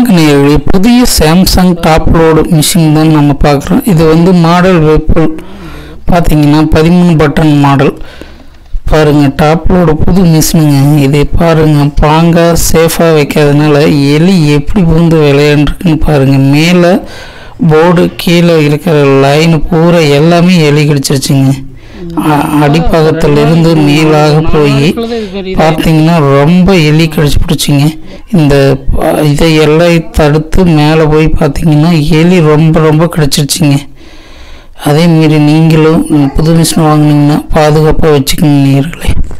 வணக்க நேயர்களே புதிய சாம்சங் டாப் லோடு மிஷின் தான் நம்ம பார்க்குறோம் இது வந்து மாடல் வெப்பல் பார்த்தீங்கன்னா பதிமூணு பட்டன் மாடல் பாருங்க டாப் லோடு புது மிஷினுங்க இதை பாருங்க பாங்கா சேஃபாக வைக்காதனால எலி எப்படி புகுந்து விளையாண்டுருக்குன்னு பாருங்க மேலே போர்டு கீழே இருக்கிற லைன் பூரா எல்லாமே எலி கடிச்சிருச்சுங்க அ- அடிப்பாகத்துல இருந்து மேலாக போய் பார்த்தீங்கன்னா ரொம்ப எலி கடிச்சு பிடிச்சிங்க இந்த ப- இதை எல்லாம் தடுத்து மேலே போய் பார்த்தீங்கன்னா எலி ரொம்ப ரொம்ப கடிச்சிருச்சுங்க அதே மாரி நீங்களும் புது மிஷின் வாங்குனீங்கன்னா பாதுகாப்பாக வச்சுக்கணும் நேயர்களே